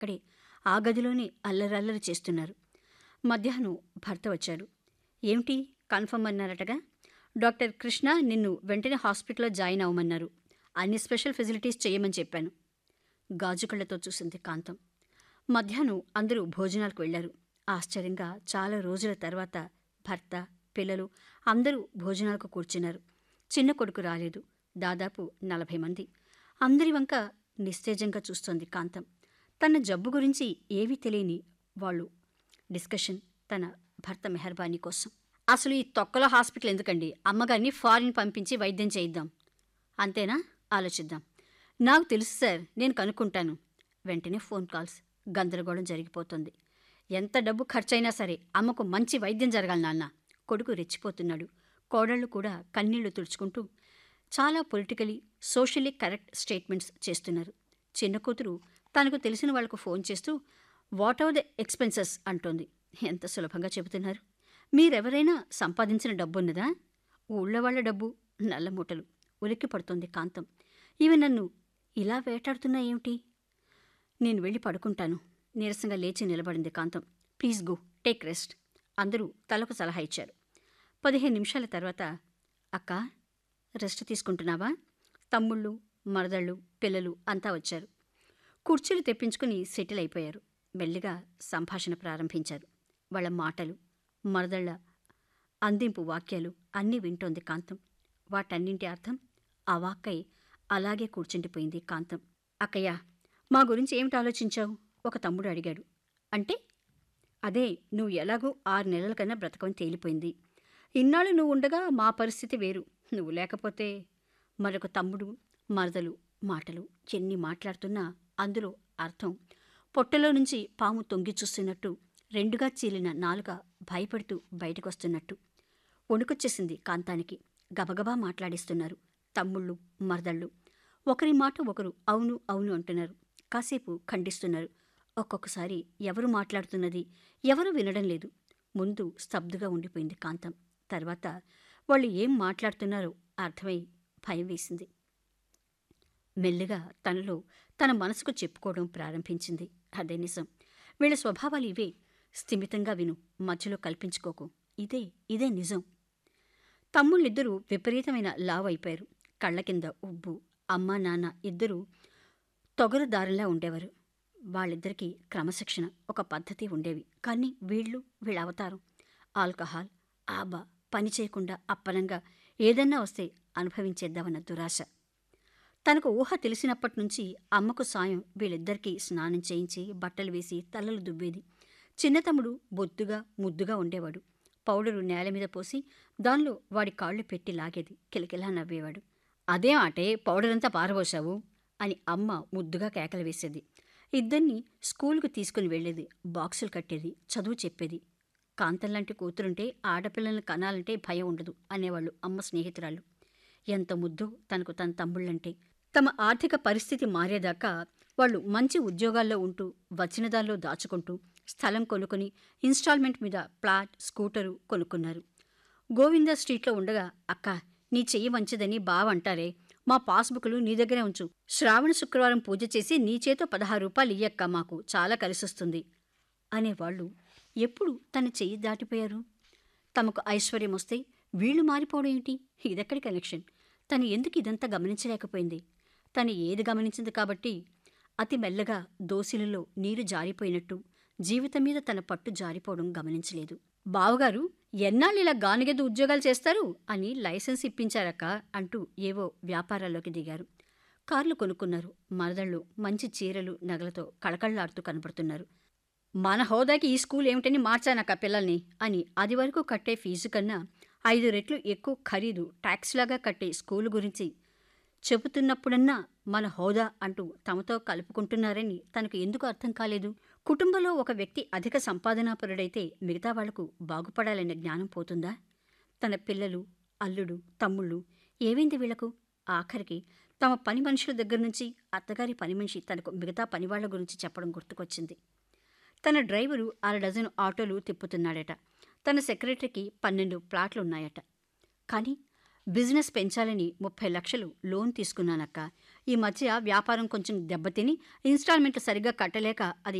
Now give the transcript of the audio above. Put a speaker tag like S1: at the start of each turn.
S1: అక్కడే ఆ గదిలోనే అల్లరల్లరి చేస్తున్నారు మధ్యాహ్నం భర్త వచ్చాడు ఏమిటి కన్ఫర్మ్ అన్నారటగా డాక్టర్ కృష్ణ నిన్ను వెంటనే హాస్పిటల్లో జాయిన్ అవ్వమన్నారు అన్ని స్పెషల్ ఫెసిలిటీస్ చేయమని చెప్పాను గాజుకళ్లతో చూసింది కాంతం మధ్యాహ్నం అందరూ భోజనాలకు వెళ్లారు ఆశ్చర్యంగా చాలా రోజుల తర్వాత భర్త పిల్లలు అందరూ భోజనాలకు కూర్చున్నారు చిన్న కొడుకు రాలేదు దాదాపు నలభై మంది అందరి వంక నిస్తేజంగా చూస్తోంది కాంతం తన జబ్బు గురించి ఏవీ తెలియని వాళ్ళు డిస్కషన్ తన భర్త మెహర్బానీ కోసం అసలు ఈ తొక్కల హాస్పిటల్ ఎందుకండి అమ్మగారిని ఫారిన్ పంపించి వైద్యం చేయిద్దాం అంతేనా ఆలోచిద్దాం నాకు తెలుసు సార్ నేను కనుక్కుంటాను వెంటనే ఫోన్ కాల్స్ గందరగోళం జరిగిపోతుంది ఎంత డబ్బు ఖర్చైనా సరే అమ్మకు మంచి వైద్యం జరగాలి నాన్న కొడుకు రెచ్చిపోతున్నాడు కోడళ్ళు కూడా కన్నీళ్లు తుడుచుకుంటూ చాలా పొలిటికలీ సోషల్లీ కరెక్ట్ స్టేట్మెంట్స్ చేస్తున్నారు చిన్న కూతురు తనకు తెలిసిన వాళ్లకు ఫోన్ చేస్తూ వాట్ ఆర్ ద ఎక్స్పెన్సెస్ అంటోంది ఎంత సులభంగా చెబుతున్నారు మీరెవరైనా సంపాదించిన డబ్బున్నదా ఊళ్ళో వాళ్ళ డబ్బు నల్ల మూటలు ఉలిక్కి పడుతోంది కాంతం ఇవి నన్ను ఇలా వేటాడుతున్నా ఏమిటి నేను వెళ్ళి పడుకుంటాను నీరసంగా లేచి నిలబడింది Kantham please go take rest అందరూ తలకు సలహా ఇచ్చారు పదిహేను నిమిషాల తర్వాత అక్క రెస్ట్ తీసుకుంటున్నావా తమ్ముళ్ళు మరదళ్ళు పిల్లలు అంతా వచ్చారు కుర్చీలు తెప్పించుకుని సెటిల్ అయిపోయారు మెల్లిగా సంభాషణ ప్రారంభించారు వాళ్ళ మాటలు మరదళ్ళ అందింపు వాక్యాలు అన్నీ వింటోంది కాంతం వాటన్నింటి అర్థం అవాక్కై అలాగే కూర్చుండిపోయింది కాంతం అక్కయ్య మా గురించి ఏమిటి ఆలోచించావు ఒక తమ్ముడు అడిగాడు అంటే అదే నువ్వు ఎలాగూ ఆరు నెలల కన్నా బ్రతకని తేలిపోయింది ఇన్నాళ్ళు నువ్వు ఉండగా మా పరిస్థితి వేరు నువ్వు లేకపోతే మరొక తమ్ముడు మరదలు మాటలు ఎన్ని మాట్లాడుతున్నా అందులో అర్థం పొట్టలో నుంచి పాము తొంగి చూస్తున్నట్టు రెండుగా చీలిన నాలుక భయపడుతూ బయటకొస్తున్నట్టు వణుకొచ్చేసింది కాంతానికి గబగబా మాట్లాడిస్తున్నారు తమ్ముళ్ళు మరదళ్ళు ఒకరి మాట ఒకరు అవును అవును అంటున్నారు కాసేపు ఖండిస్తున్నారు ఒక్కొక్కసారి ఎవరు మాట్లాడుతున్నది ఎవరు వినడం లేదు ముందు స్తబ్దుగా ఉండిపోయింది కాంతం తర్వాత వాళ్ళు ఏం మాట్లాడుతున్నారో అర్థమై భయం వేసింది మెల్లిగా తనలో తన మనసుకు చెప్పుకోవడం ప్రారంభించింది అదే నిజం వీళ్ళ స్వభావాలు ఇవే స్థిమితంగా విను మధ్యలో కల్పించుకోకు ఇదే ఇదే నిజం తమ్ముళ్ళిద్దరూ విపరీతమైన లావ్ అయిపోయారు కళ్ళ కింద ఉబ్బు అమ్మా నాన్న ఇద్దరూ తొగరు దారిలా ఉండేవారు వాళ్ళిద్దరికీ క్రమశిక్షణ ఒక పద్ధతి ఉండేవి కానీ వీళ్ళు వీళ్ళ అవతారం ఆల్కహాల్ ఆబా పని చేయకుండా అప్పనంగా ఏదన్నా వస్తే అనుభవించేద్దామన్న దురాశ తనకు ఊహ తెలిసినప్పటి నుంచి అమ్మకు సాయం వీళ్ళిద్దరికీ స్నానం చేయించి బట్టలు వేసి తలలు దుబ్బేది చిన్న తమ్ముడు బొద్దుగా ముద్దుగా ఉండేవాడు పౌడరు నేల మీద పోసి దానిలో వాడి కాళ్ళు పెట్టి లాగేది కిలకిలా నవ్వేవాడు అదే ఆటే పౌడరంతా పారబోసావు అని అమ్మ ముద్దుగా కేకలు వేసేది ఇద్దరిని స్కూల్కు తీసుకుని వెళ్ళేది బాక్సులు కట్టేది చదువు చెప్పేది కాంతంలాంటి కూతురుంటే ఆడపిల్లల్ని కనాలంటే భయం ఉండదు అనేవాళ్ళు అమ్మ స్నేహితురాళ్ళు ఎంత ముద్దు తనకు తన తమ్ముళ్ళంటే తమ ఆర్థిక పరిస్థితి మారేదాకా వాళ్ళు మంచి ఉద్యోగాల్లో ఉంటూ వచ్చిన దానిలో దాచుకుంటూ స్థలం కొనుక్కొని ఇన్స్టాల్మెంట్ మీద ప్లాట్ స్కూటరు కొనుక్కున్నారు గోవింద స్ట్రీట్లో ఉండగా అక్క నీ చెయ్యి మంచిదని బావ అంటారే మా పాస్బుక్లు నీ దగ్గరే ఉంచు శ్రావణ శుక్రవారం పూజ చేసి నీ చేతో పదహారు రూపాయలు ఇయ్యక్క మాకు చాలా కలిసొస్తుంది అనేవాళ్ళు ఎప్పుడు తన చెయ్యి దాటిపోయారు తమకు ఐశ్వర్యం వస్తే వీళ్ళు మారిపోవడం ఏంటి ఇదెక్కడి కనెక్షన్ తను ఎందుకు ఇదంతా గమనించలేకపోయింది తను ఏది గమనించింది కాబట్టి అతి మెల్లగా దోసిలలో నీరు జారిపోయినట్టు జీవితం మీద తన పట్టు జారిపోవడం గమనించలేదు బావగారు ఎన్నాళ్ళు ఇలా గానిగెద్దు ఉద్యోగాలు చేస్తారు అని లైసెన్స్ ఇప్పించారక్క అంటూ ఏవో వ్యాపారాల్లోకి దిగారు కార్లు కొనుక్కున్నారు మరదళ్ళు మంచి చీరలు నగలతో కళకళ్లాడుతూ కనపడుతున్నారు మన హోదాకి ఈ స్కూల్ ఏమిటని మార్చానక్క పిల్లల్ని అని అది వరకు కట్టే ఫీజు కన్నా ఐదు రెట్లు ఎక్కువ ఖరీదు ట్యాక్స్లాగా కట్టే స్కూలు గురించి చెబుతున్నప్పుడన్నా మన హోదా అంటూ తమతో కలుపుకుంటున్నారని తనకు ఎందుకు అర్థం కాలేదు కుటుంబంలో ఒక వ్యక్తి అధిక సంపాదనాపరుడైతే మిగతా వాళ్లకు బాగుపడాలనే జ్ఞానం పోతుందా తన పిల్లలు అల్లుడు తమ్ముళ్ళు ఏమైంది వీళ్లకు ఆఖరికి తమ పని మనుషుల దగ్గర నుంచి అత్తగారి పని మనిషి తనకు మిగతా పనివాళ్ల గురించి చెప్పడం గుర్తుకొచ్చింది తన డ్రైవరు అర డజను ఆటోలు తిప్పుతున్నాడట తన సెక్రటరీకి పన్నెండు ప్లాట్లున్నాయట కానీ బిజినెస్ పెంచాలని ముప్పై లక్షలు లోన్ తీసుకున్నానక్క ఈ మధ్య వ్యాపారం కొంచెం దెబ్బతిని ఇన్స్టాల్మెంట్లు సరిగ్గా కట్టలేక అది